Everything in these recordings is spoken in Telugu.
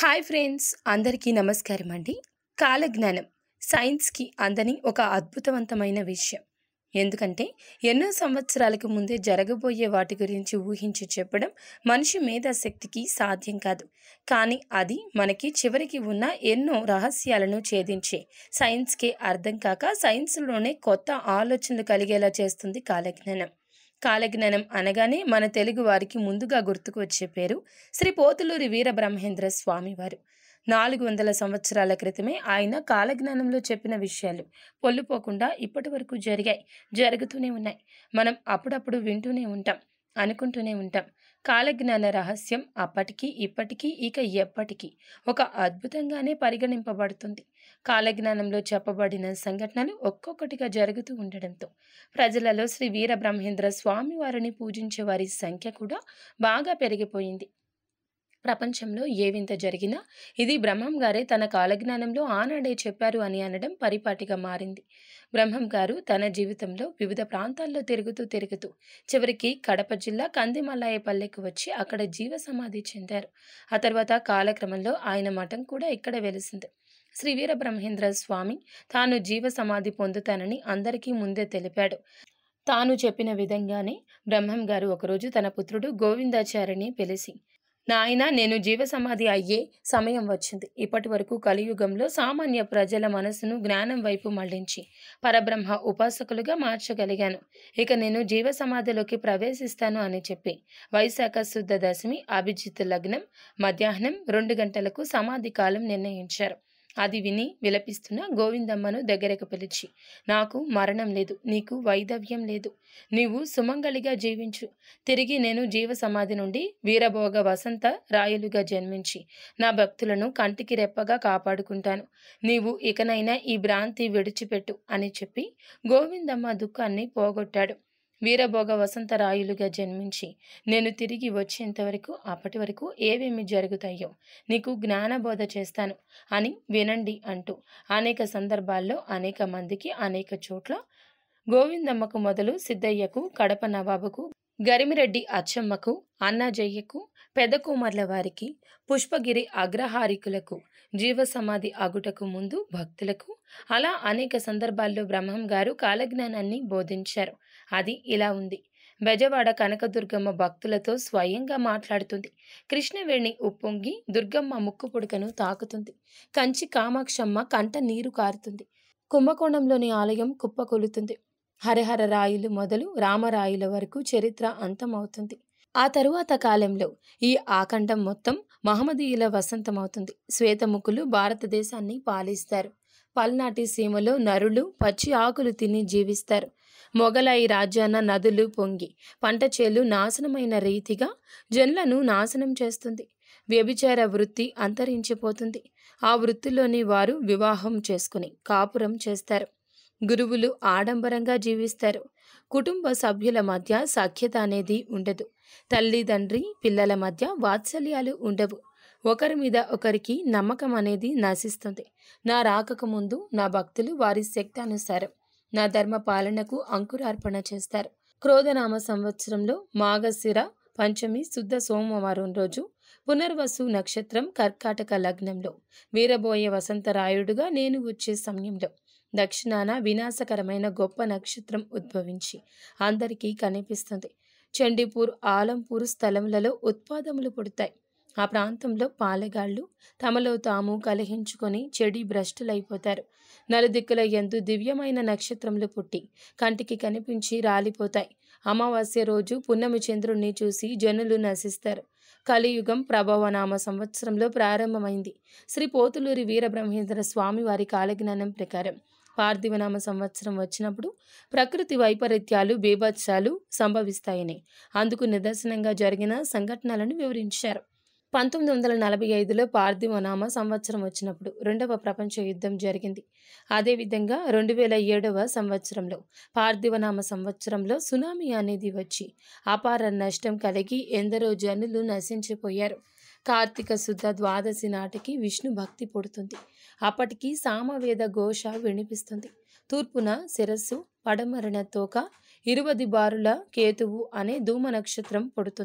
హాయ్ ఫ్రెండ్స్ అందరికీ నమస్కారం అండి కాలజ్ఞానం సైన్స్కి అందని ఒక అద్భుతవంతమైన విషయం ఎందుకంటే ఎన్నో సంవత్సరాలకు ముందే జరగబోయే వాటి గురించి ఊహించి చెప్పడం మనిషి మేధాశక్తికి సాధ్యం కాదు కానీ అది మనకి చివరికి ఉన్న ఎన్నో రహస్యాలను ఛేదించే సైన్స్కే అర్థం కాక సైన్స్లోనే కొత్త ఆలోచనలు కలిగేలా చేస్తుంది కాలజ్ఞానం కాలజ్ఞానం అనగానే మన తెలుగు వారికి ముందుగా గుర్తుకు వచ్చే పేరు శ్రీ పోతులూరి వీరబ్రహ్మేంద్ర స్వామివారు నాలుగు వందల సంవత్సరాల క్రితమే ఆయన కాలజ్ఞానంలో చెప్పిన విషయాలు పొల్లుపోకుండా ఇప్పటి వరకు జరిగాయి జరుగుతూనే ఉన్నాయి మనం అప్పుడప్పుడు వింటూనే ఉంటాం అనుకుంటూనే ఉంటాం కాలజ్ఞాన రహస్యం అప్పటికీ ఇప్పటికీ ఇక ఎప్పటికీ ఒక అద్భుతంగానే పరిగణింపబడుతుంది కాలజ్ఞానంలో చెప్పబడిన సంఘటనలు ఒక్కొక్కటిగా జరుగుతూ ఉండడంతో ప్రజలలో శ్రీ వీరబ్రహ్మేంద్ర స్వామి వారిని పూజించే వారి సంఖ్య కూడా బాగా పెరిగిపోయింది ప్రపంచంలో ఏ వింత జరిగినా ఇది బ్రహ్మం గారే తన కాలజ్ఞానంలో ఆనాడే చెప్పారు అని అనడం పరిపాటిగా మారింది బ్రహ్మం గారు తన జీవితంలో వివిధ ప్రాంతాల్లో తిరుగుతూ తిరుగుతూ చివరికి కడప జిల్లా కందిమల్లాయపల్లెకు వచ్చి అక్కడ జీవ సమాధి చెందారు ఆ తర్వాత కాలక్రమంలో ఆయన మఠం కూడా ఇక్కడ వెలిసింది శ్రీ వీరబ్రహ్మేంద్ర స్వామి తాను జీవ సమాధి పొందుతానని అందరికీ ముందే తెలిపాడు తాను చెప్పిన విధంగానే బ్రహ్మం గారు ఒకరోజు తన పుత్రుడు గోవిందాచార్యని పిలిచి నాయన నేను జీవ సమాధి అయ్యే సమయం వచ్చింది ఇప్పటి వరకు కలియుగంలో సామాన్య ప్రజల మనసును జ్ఞానం వైపు మళ్లించి పరబ్రహ్మ ఉపాసకులుగా మార్చగలిగాను ఇక నేను జీవ సమాధిలోకి ప్రవేశిస్తాను అని చెప్పి వైశాఖ శుద్ధ దశమి అభిజిత్ లగ్నం మధ్యాహ్నం రెండు గంటలకు సమాధి కాలం నిర్ణయించారు అది విని విలపిస్తున్న గోవిందమ్మను దగ్గరకు పిలిచి నాకు మరణం లేదు నీకు వైదవ్యం లేదు నీవు సుమంగళిగా జీవించు తిరిగి నేను జీవ సమాధి నుండి వీరభోగ వసంత రాయులుగా జన్మించి నా భక్తులను కంటికి రెప్పగా కాపాడుకుంటాను నీవు ఇకనైనా ఈ భ్రాంతి విడిచిపెట్టు అని చెప్పి గోవిందమ్మ దుఃఖాన్ని పోగొట్టాడు వీరభోగ వసంతరాయులుగా జన్మించి నేను తిరిగి వచ్చేంత వరకు అప్పటి వరకు ఏవేమి జరుగుతాయో నీకు జ్ఞానబోధ చేస్తాను అని వినండి అంటూ అనేక సందర్భాల్లో అనేక మందికి అనేక చోట్ల గోవిందమ్మకు మొదలు సిద్ధయ్యకు కడప నవాబుకు గరిమిరెడ్డి అచ్చమ్మకు అన్నాజయ్యకు పెదకుమర్ల వారికి పుష్పగిరి అగ్రహారికులకు జీవ సమాధి అగుటకు ముందు భక్తులకు అలా అనేక సందర్భాల్లో బ్రహ్మం గారు కాలజ్ఞానాన్ని బోధించారు అది ఇలా ఉంది బెజవాడ కనకదుర్గమ్మ భక్తులతో స్వయంగా మాట్లాడుతుంది కృష్ణవేణి ఉప్పొంగి దుర్గమ్మ ముక్కు పుడకను తాకుతుంది కంచి కామాక్షమ్మ కంట నీరు కారుతుంది కుంభకోణంలోని ఆలయం కుప్పకొలుతుంది హరిహర రాయులు మొదలు రామరాయుల వరకు చరిత్ర అంతమవుతుంది ఆ తరువాత కాలంలో ఈ ఆఖండం మొత్తం మహమ్మదీయుల వసంతమవుతుంది శ్వేతముఖులు భారతదేశాన్ని పాలిస్తారు పల్నాటి సీమలో నరులు పచ్చి ఆకులు తిని జీవిస్తారు మొగలాయి రాజ్యాన నదులు పొంగి పంట చేలు నాశనమైన రీతిగా జన్లను నాశనం చేస్తుంది వ్యభిచార వృత్తి అంతరించిపోతుంది ఆ వృత్తిలోని వారు వివాహం చేసుకుని కాపురం చేస్తారు గురువులు ఆడంబరంగా జీవిస్తారు కుటుంబ సభ్యుల మధ్య సఖ్యత అనేది ఉండదు తల్లిదండ్రి పిల్లల మధ్య వాత్సల్యాలు ఉండవు ఒకరి మీద ఒకరికి నమ్మకం అనేది నశిస్తుంది నా రాకకు ముందు నా భక్తులు వారి శక్తి అనుసారం నా ధర్మ పాలనకు అంకురార్పణ చేస్తారు క్రోధనామ సంవత్సరంలో మాఘశిర పంచమి శుద్ధ సోమవారం రోజు పునర్వసు నక్షత్రం కర్కాటక లగ్నంలో వీరబోయే వసంతరాయుడుగా నేను వచ్చే సమయంలో దక్షిణాన వినాశకరమైన గొప్ప నక్షత్రం ఉద్భవించి అందరికీ కనిపిస్తుంది చండీపూర్ ఆలంపూర్ స్థలములలో ఉత్పాదములు పుడతాయి ఆ ప్రాంతంలో పాలెగాళ్ళు తమలో తాము కలహించుకొని చెడి భ్రష్టులైపోతారు నలుదిక్కుల ఎందు దివ్యమైన నక్షత్రములు పుట్టి కంటికి కనిపించి రాలిపోతాయి అమావాస్య రోజు పున్నమి చంద్రుణ్ణి చూసి జనులు నశిస్తారు కలియుగం ప్రభావనామ సంవత్సరంలో ప్రారంభమైంది శ్రీ పోతులూరి వీరబ్రహ్మేంద్ర స్వామి వారి కాలజ్ఞానం ప్రకారం పార్థివనామ సంవత్సరం వచ్చినప్పుడు ప్రకృతి వైపరీత్యాలు బీభత్సాలు సంభవిస్తాయని అందుకు నిదర్శనంగా జరిగిన సంఘటనలను వివరించారు పంతొమ్మిది వందల నలభై ఐదులో పార్థివనామ సంవత్సరం వచ్చినప్పుడు రెండవ ప్రపంచ యుద్ధం జరిగింది అదేవిధంగా రెండు వేల ఏడవ సంవత్సరంలో పార్థివనామ సంవత్సరంలో సునామీ అనేది వచ్చి అపార నష్టం కలిగి ఎందరో జనులు నశించిపోయారు కార్తీక శుద్ధ ద్వాదశి నాటికి విష్ణు భక్తి పుడుతుంది అప్పటికి సామవేద ఘోష వినిపిస్తుంది తూర్పున శిరస్సు పడమరణ తోక ఇరువది బారుల కేతువు అనే ధూమ నక్షత్రం పుడుతుంది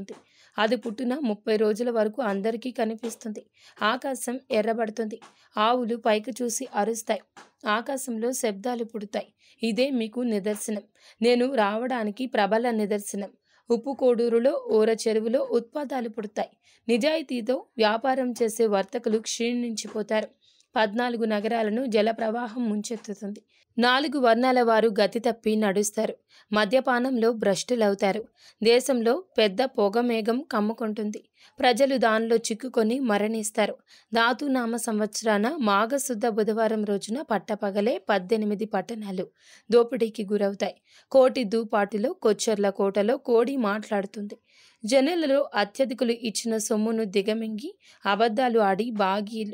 అది పుట్టిన ముప్పై రోజుల వరకు అందరికీ కనిపిస్తుంది ఆకాశం ఎర్రబడుతుంది ఆవులు పైకి చూసి అరుస్తాయి ఆకాశంలో శబ్దాలు పుడతాయి ఇదే మీకు నిదర్శనం నేను రావడానికి ప్రబల నిదర్శనం ఉప్పు కోడూరులో ఊర చెరువులో ఉత్పాదాలు పుడతాయి నిజాయితీతో వ్యాపారం చేసే వర్తకులు క్షీణించిపోతారు పద్నాలుగు నగరాలను జల ప్రవాహం ముంచెత్తుతుంది నాలుగు వర్ణాల వారు గతి తప్పి నడుస్తారు మద్యపానంలో భ్రష్టులవుతారు దేశంలో పెద్ద పొగమేఘం కమ్ముకుంటుంది ప్రజలు దానిలో చిక్కుకొని మరణిస్తారు ధాతునామ సంవత్సరాన మాఘశుద్ధ బుధవారం రోజున పట్టపగలే పద్దెనిమిది పట్టణాలు దోపిడీకి గురవుతాయి కోటి దూపాటిలో కొచ్చర్ల కోటలో కోడి మాట్లాడుతుంది జనులలో అత్యధికులు ఇచ్చిన సొమ్మును దిగమింగి అబద్ధాలు ఆడి బాగీలు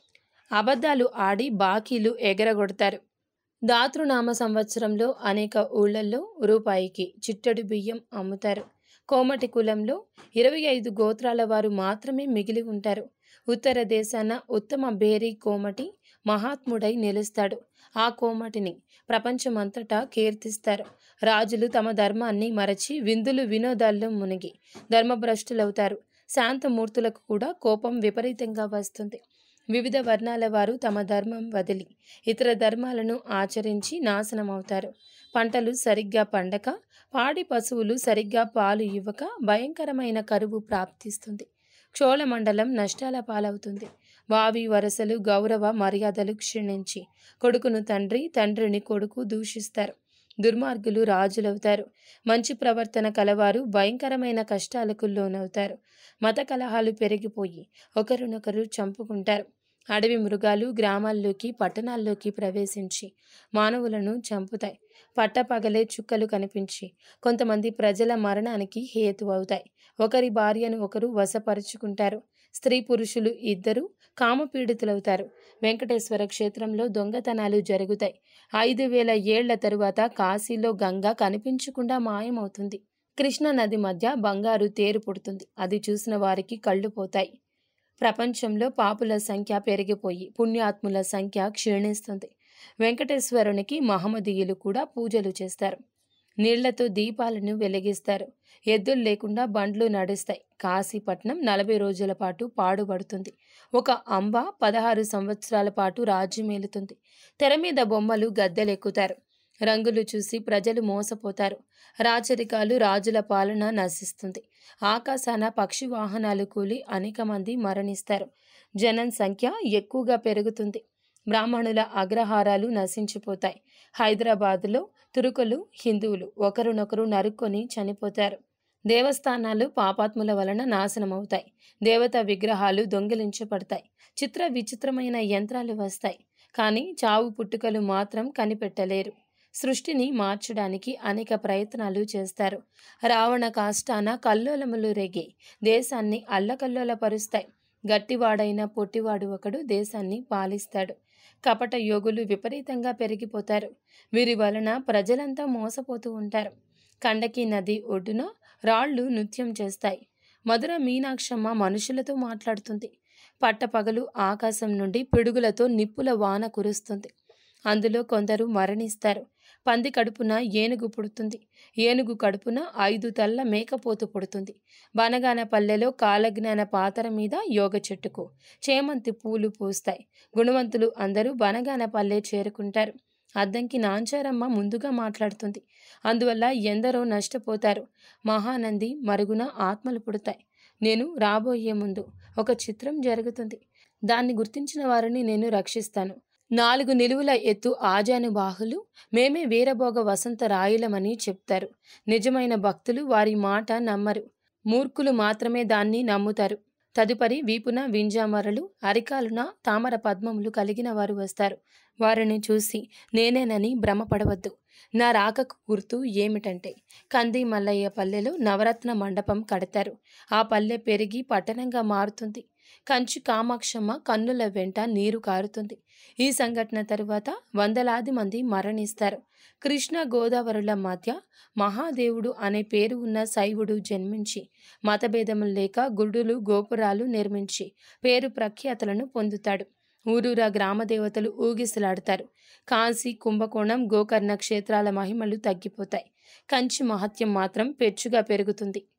అబద్ధాలు ఆడి బాకీలు ఎగరగొడతారు దాతృనామ సంవత్సరంలో అనేక ఊళ్ళల్లో రూపాయికి చిట్టడి బియ్యం అమ్ముతారు కోమటి కులంలో ఇరవై ఐదు గోత్రాల వారు మాత్రమే మిగిలి ఉంటారు ఉత్తర దేశాన ఉత్తమ బేరీ కోమటి మహాత్ముడై నిలుస్తాడు ఆ కోమటిని ప్రపంచమంతటా కీర్తిస్తారు రాజులు తమ ధర్మాన్ని మరచి విందులు వినోదాల్లో మునిగి ధర్మభ్రష్టులవుతారు శాంతమూర్తులకు కూడా కోపం విపరీతంగా వస్తుంది వివిధ వర్ణాల వారు తమ ధర్మం వదిలి ఇతర ధర్మాలను ఆచరించి నాశనమవుతారు పంటలు సరిగ్గా పండక పాడి పశువులు సరిగ్గా పాలు ఇవ్వక భయంకరమైన కరువు ప్రాప్తిస్తుంది చోళమండలం నష్టాల పాలవుతుంది వావి వరసలు గౌరవ మర్యాదలు క్షీణించి కొడుకును తండ్రి తండ్రిని కొడుకు దూషిస్తారు దుర్మార్గులు రాజులవుతారు మంచి ప్రవర్తన కలవారు భయంకరమైన కష్టాలకు లోనవుతారు మత కలహాలు పెరిగిపోయి ఒకరినొకరు చంపుకుంటారు అడవి మృగాలు గ్రామాల్లోకి పట్టణాల్లోకి ప్రవేశించి మానవులను చంపుతాయి పట్టపగలే చుక్కలు కనిపించి కొంతమంది ప్రజల మరణానికి హేతు అవుతాయి ఒకరి భార్యను ఒకరు వశపరుచుకుంటారు స్త్రీ పురుషులు ఇద్దరు కామపీడితులవుతారు వెంకటేశ్వర క్షేత్రంలో దొంగతనాలు జరుగుతాయి ఐదు వేల ఏళ్ల తరువాత కాశీలో గంగ కనిపించకుండా మాయమవుతుంది కృష్ణ నది మధ్య బంగారు తేరు పుడుతుంది అది చూసిన వారికి కళ్ళు పోతాయి ప్రపంచంలో పాపుల సంఖ్య పెరిగిపోయి పుణ్యాత్ముల సంఖ్య క్షీణిస్తుంది వెంకటేశ్వరునికి మహమ్మదీయులు కూడా పూజలు చేస్తారు నీళ్లతో దీపాలను వెలిగిస్తారు ఎద్దులు లేకుండా బండ్లు నడుస్తాయి కాశీపట్నం నలభై రోజుల పాటు పాడుబడుతుంది ఒక అంబ పదహారు సంవత్సరాల పాటు రాజ్యమేలుతుంది తెర మీద బొమ్మలు గద్దెలెక్కుతారు రంగులు చూసి ప్రజలు మోసపోతారు రాచరికాలు రాజుల పాలన నశిస్తుంది ఆకాశాన పక్షి వాహనాలు కూలి అనేక మంది మరణిస్తారు జనం సంఖ్య ఎక్కువగా పెరుగుతుంది బ్రాహ్మణుల అగ్రహారాలు నశించిపోతాయి హైదరాబాదులో తురుకులు హిందువులు ఒకరినొకరు నరుక్కొని చనిపోతారు దేవస్థానాలు పాపాత్ముల వలన నాశనమవుతాయి దేవత విగ్రహాలు దొంగిలించబడతాయి చిత్ర విచిత్రమైన యంత్రాలు వస్తాయి కానీ చావు పుట్టుకలు మాత్రం కనిపెట్టలేరు సృష్టిని మార్చడానికి అనేక ప్రయత్నాలు చేస్తారు రావణ కాష్టాన కల్లోలములు రేగి దేశాన్ని అల్లకల్లోలపరుస్తాయి గట్టివాడైన పొట్టివాడు ఒకడు దేశాన్ని పాలిస్తాడు కపట యోగులు విపరీతంగా పెరిగిపోతారు వీరి వలన ప్రజలంతా మోసపోతూ ఉంటారు కండకి నది ఒడ్డున రాళ్ళు నృత్యం చేస్తాయి మధుర మీనాక్షమ్మ మనుషులతో మాట్లాడుతుంది పట్టపగలు ఆకాశం నుండి పిడుగులతో నిప్పుల వాన కురుస్తుంది అందులో కొందరు మరణిస్తారు పంది కడుపున ఏనుగు పుడుతుంది ఏనుగు కడుపున ఐదు తల్ల మేకపోతు పుడుతుంది బనగాన పల్లెలో కాలజ్ఞాన పాతర మీద యోగ చెట్టుకు చేమంతి పూలు పూస్తాయి గుణవంతులు అందరూ బనగాన పల్లె చేరుకుంటారు అద్దంకి నాంచారమ్మ ముందుగా మాట్లాడుతుంది అందువల్ల ఎందరో నష్టపోతారు మహానంది మరుగున ఆత్మలు పుడతాయి నేను రాబోయే ముందు ఒక చిత్రం జరుగుతుంది దాన్ని గుర్తించిన వారిని నేను రక్షిస్తాను నాలుగు నిలువుల ఎత్తు ఆజానుబాహులు మేమే వీరభోగ వసంత రాయులమని చెప్తారు నిజమైన భక్తులు వారి మాట నమ్మరు మూర్ఖులు మాత్రమే దాన్ని నమ్ముతారు తదుపరి వీపున వింజామరలు అరికాలున తామర పద్మములు కలిగిన వారు వస్తారు వారిని చూసి నేనేనని భ్రమపడవద్దు నా రాకకు గుర్తు ఏమిటంటే కంది మల్లయ్య పల్లెలో నవరత్న మండపం కడతారు ఆ పల్లె పెరిగి పట్టణంగా మారుతుంది కంచి కామాక్షమ్మ కన్నుల వెంట నీరు కారుతుంది ఈ సంఘటన తరువాత వందలాది మంది మరణిస్తారు కృష్ణ గోదావరుల మధ్య మహాదేవుడు అనే పేరు ఉన్న శైవుడు జన్మించి మతభేదములు లేక గుడులు గోపురాలు నిర్మించి పేరు ప్రఖ్యాతలను పొందుతాడు ఊరూరా గ్రామదేవతలు ఊగిసలాడతారు కాశీ కుంభకోణం గోకర్ణ క్షేత్రాల మహిమలు తగ్గిపోతాయి కంచి మహత్యం మాత్రం పెచ్చుగా పెరుగుతుంది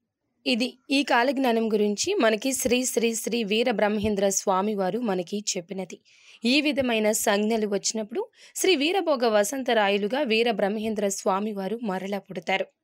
ఇది ఈ కాలజ్ఞానం గురించి మనకి శ్రీ శ్రీ శ్రీ వీర బ్రహ్మేంద్ర స్వామి వారు మనకి చెప్పినది ఈ విధమైన సంజ్ఞలు వచ్చినప్పుడు శ్రీ వీరభోగ వసంతరాయులుగా వీర బ్రహ్మేంద్ర స్వామి వారు మరలా పుడతారు